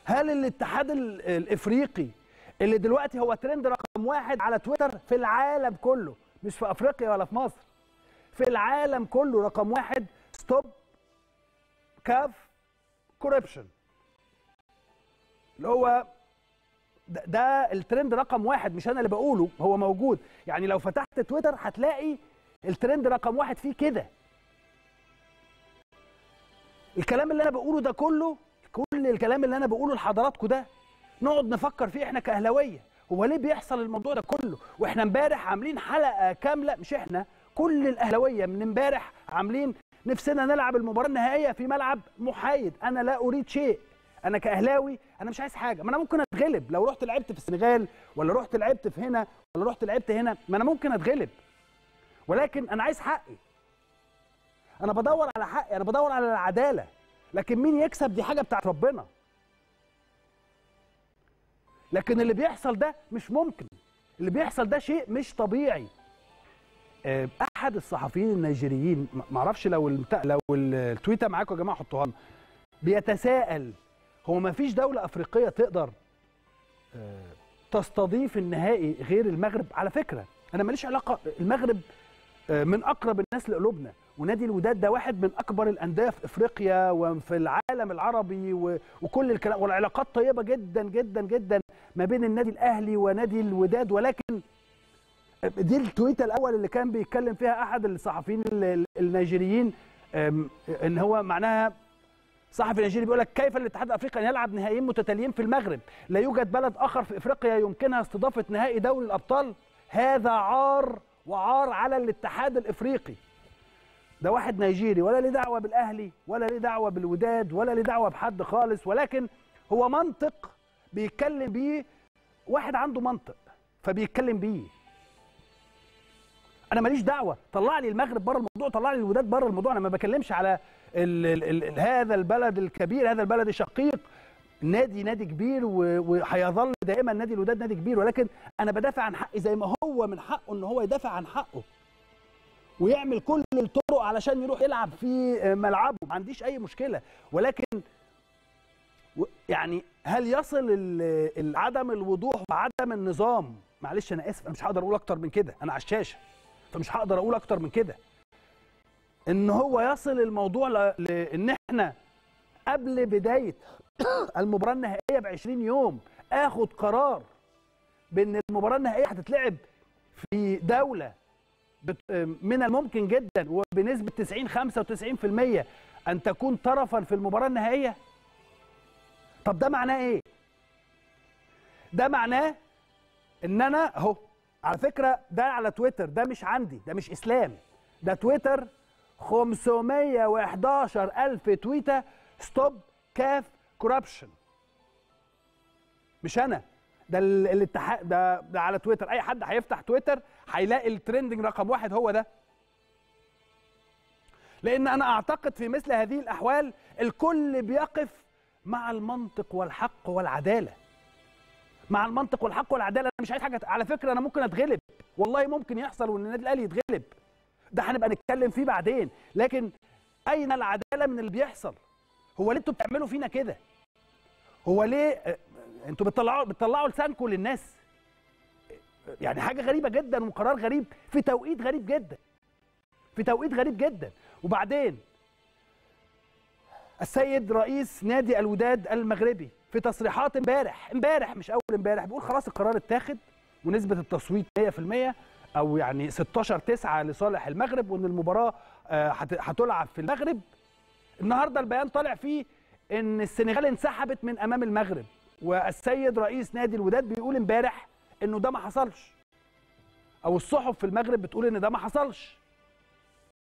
هل الاتحاد ال- الافريقي اللي دلوقتي هو ترند رقم واحد على تويتر في العالم كله مش في افريقيا ولا في مصر في العالم كله رقم واحد ستوب كاف كوربشن اللي هو ده, ده الترند رقم واحد مش انا اللي بقوله هو موجود يعني لو فتحت تويتر هتلاقي الترند رقم واحد فيه كده الكلام اللي انا بقوله ده كله كل الكلام اللي انا بقوله لحضراتكم ده نقعد نفكر فيه احنا كاهلاويه هو ليه بيحصل الموضوع ده كله واحنا امبارح عاملين حلقه كامله مش احنا كل الاهلاويه من امبارح عاملين نفسنا نلعب المباراه النهائيه في ملعب محايد انا لا اريد شيء انا كاهلاوي انا مش عايز حاجه ما انا ممكن اتغلب لو رحت لعبت في السنغال ولا رحت لعبت في هنا ولا رحت لعبت هنا ما انا ممكن اتغلب ولكن انا عايز حقي انا بدور على حقي انا بدور على العداله لكن مين يكسب دي حاجه بتاعت ربنا لكن اللي بيحصل ده مش ممكن اللي بيحصل ده شيء مش طبيعي آه، احد الصحفيين النيجيريين ما- معرفش لو المت... لو التويته معاكم يا جماعه حطوها لنا بيتساءل هو ما فيش دوله افريقيه تقدر آه، تستضيف النهائي غير المغرب على فكره انا ماليش علاقه المغرب آه، من اقرب الناس لقلوبنا ونادي الوداد ده واحد من اكبر الانديه في افريقيا وفي العالم العربي و- وكل الكلام والعلاقات طيبه جدا جدا جدا ما بين النادي الاهلي ونادي الوداد ولكن دي التويته الاول اللي كان بيتكلم فيها احد الصحفيين ال- ال- النيجيريين أم، ان هو معناها صحفي نيجيري بيقول لك كيف الاتحاد الافريقي ان يلعب نهائيين متتاليين في المغرب لا يوجد بلد اخر في افريقيا يمكنها استضافه نهائي دوري الابطال هذا عار وعار على الاتحاد الافريقي ده واحد نيجيري ولا ليه دعوه بالاهلي ولا ليه دعوه بالوداد ولا ليه دعوه بحد خالص ولكن هو منطق بيتكلم بيه واحد عنده منطق فبيتكلم بيه انا ماليش دعوه طلع لي المغرب بره الموضوع طلع لي الوداد بره الموضوع انا ما بكلمش على ال ال ال ال هذا البلد الكبير هذا البلد الشقيق نادي نادي كبير و- وهيظل دائما نادي الوداد نادي كبير ولكن انا بدافع عن حقي زي ما هو من حقه ان هو يدافع عن حقه ويعمل كل الطرق علشان يروح يلعب في ملعبه ما عنديش اي مشكله ولكن و- يعني هل يصل ال- ال- عدم الوضوح وعدم النظام معلش انا اسف انا مش هقدر اقول اكتر من كده انا على الشاشه فمش هقدر اقول اكتر من كده ان هو يصل الموضوع ل- لان احنا قبل بدايه المباراه النهائيه ب 20 يوم اخد قرار بان المباراه النهائيه هتتلعب في دوله بت- من الممكن جدا وبنسبه 90 95% ان تكون طرفا في المباراه النهائيه طب ده معناه ايه ده معناه ان انا اهو على فكره ده على تويتر ده مش عندي ده مش اسلام ده تويتر 511 الف تويته ستوب كاف كوربشن مش انا ده ال- الاتحاد ده, ده على تويتر اي حد هيفتح تويتر هيلاقي الترندنج رقم واحد هو ده لان انا اعتقد في مثل هذه الاحوال الكل بيقف مع المنطق والحق والعداله مع المنطق والحق والعداله انا مش عايز حاجه على فكره انا ممكن اتغلب والله ممكن يحصل وان النادي الاهلي يتغلب ده هنبقى نتكلم فيه بعدين لكن اين العداله من اللي بيحصل هو ليه انتوا بتعملوا فينا كده هو ليه آه، انتوا بتطلعوا بتطلعوا لسانكم للناس يعني حاجه غريبه جدا وقرار غريب في توقيت غريب جدا في توقيت غريب جدا وبعدين السيد رئيس نادي الوداد المغربي في تصريحات امبارح امبارح مش اول امبارح بيقول خلاص القرار اتاخد ونسبه التصويت 100% او يعني 16 9 لصالح المغرب وان المباراه آه، هت- هتلعب في المغرب النهارده البيان طالع فيه ان السنغال انسحبت من امام المغرب والسيد رئيس نادي الوداد بيقول امبارح انه ده ما حصلش او الصحف في المغرب بتقول ان ده ما حصلش